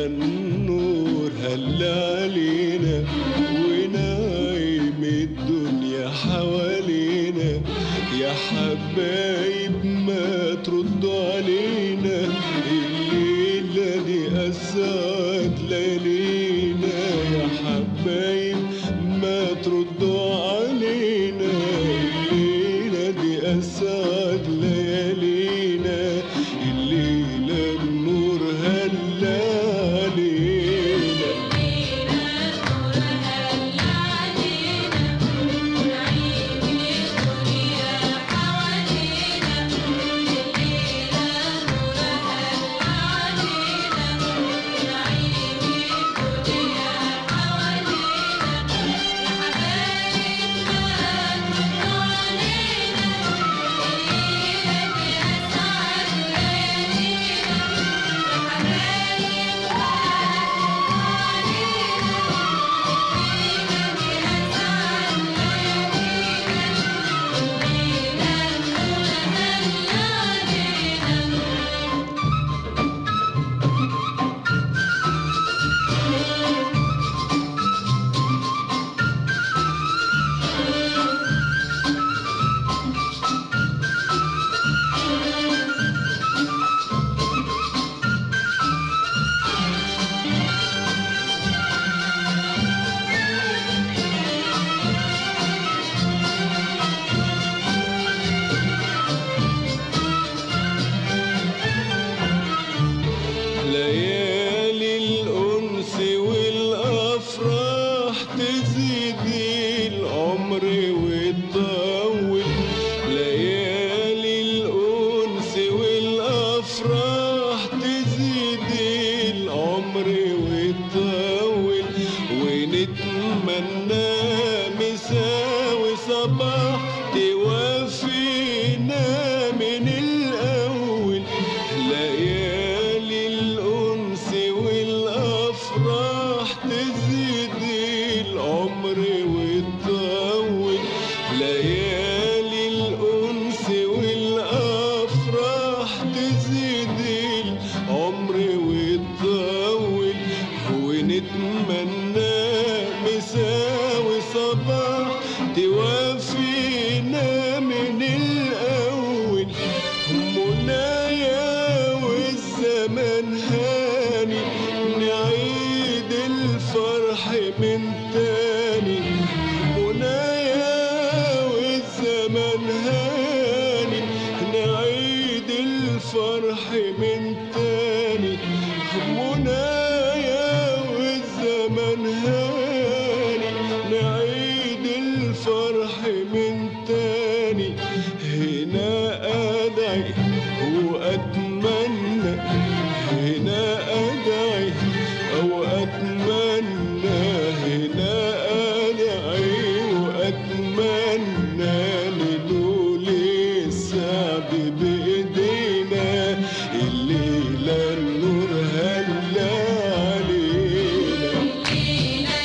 النور هل علينا ونعيم الدنيا حوالينا يا حبايب ما تردوا علينا الليلة دي أسعد ليالينا يا حبايب ما تردوا علينا الليلة دي أسعد ليالينا الليلة النور هلا علينا ليالي الأنس والأفراح تزيد العمر وتطول ليالي الأنس والأفراح تزيد العمر وتطول ونتمنى مساوي صباح توفينا من الأول ليالي الأنس والأفراح تزيد العمر وتطول ليالي الأنس والأفراح تزيد العمر وتطول ونتمنى مساوي صباح توفينا من الأول منايا والزمن هاني نعيد الفرح من تاني منايا والزمن هاني نعيد الفرح من تاني منايا والزمن هاني نعيد الفرح من تاني هنا أدعي وأتمنى هنا أدعي أو أتمنى هنا أدعي وأتمنى لنول السعد بإيدينا الليلة النور هلا علينا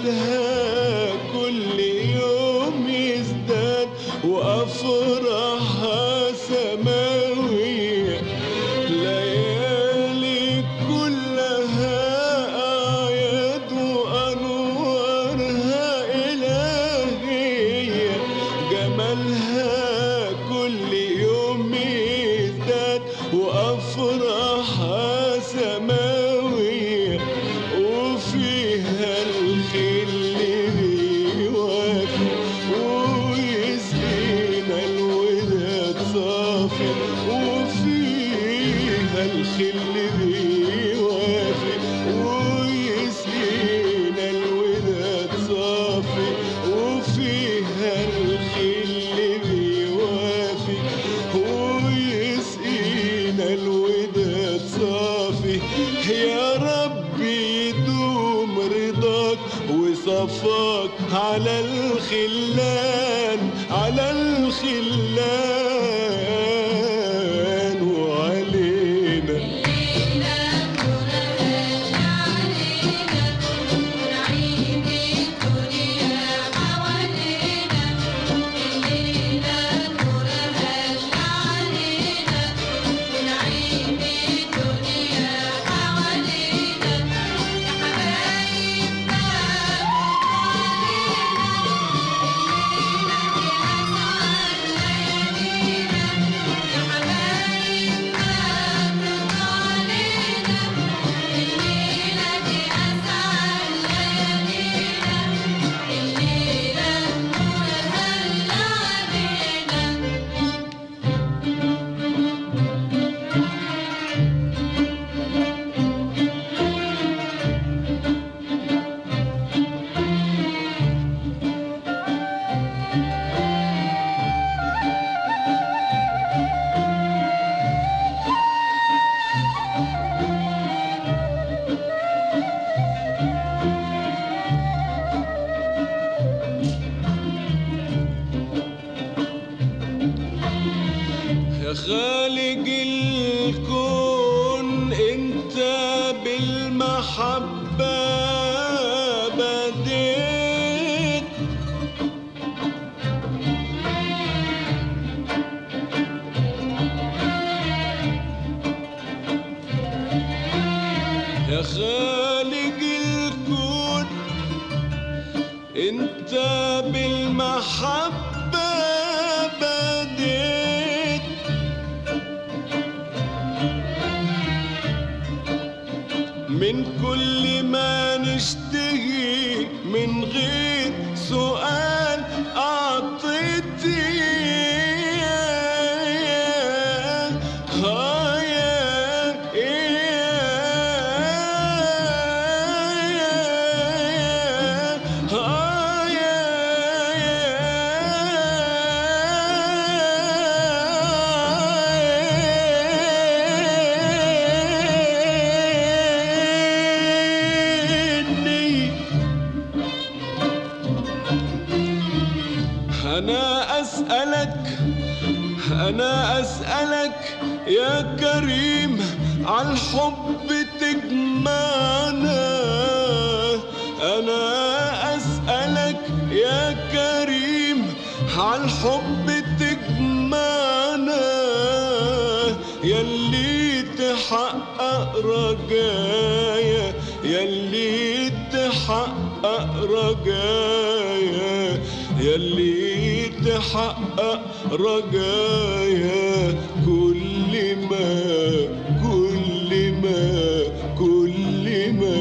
جمالها كل يوم يزداد وأفراحها سماوية ليالي كلها أعياد وأنوارها إلهية جمالها كل يوم يزداد وأفراحها سماوية وفيها الخل بيوافي ويسقينا الوداد صافي وفيها الخل بيوافي ويسقينا الوداد صافي وفيها الخل بيوافي ويسقينا الوداد صافي يا ربي يدوم رضاك وصفاك على الخلان على الخلان وعلينا يا خالق الكون انت بالمحبة بديت يا خالق الكون انت بالمحبة بديت من كل ما نشتهي من غير سؤال أعطيتي أنا أسألك أنا أسألك يا كريم على الحب تجمعنا أنا أسألك يا كريم على الحب تجمعنا يلي تحقق رجايا يلي تحقق رجايا يلي تحقق رجايا كل ما كل ما كل ما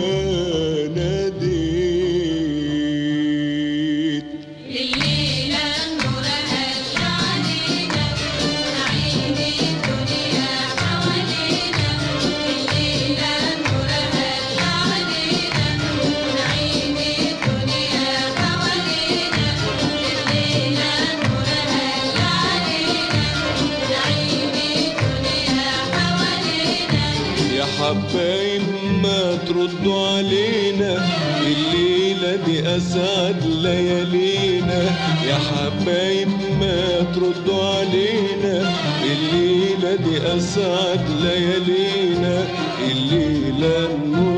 ناديت الليلة النور هل علينا نعيم الدنيا حوالينا الليلة النور هل علينا نعيم الدنيا حوالينا الليلة النور هل علينا نعيم الدنيا حوالينا يا حبايب ما تردوا علينا الليلة دي أسعد ليالينا يا حبايب ما تردوا علينا الليلة دي أسعد ليالينا الليلة النور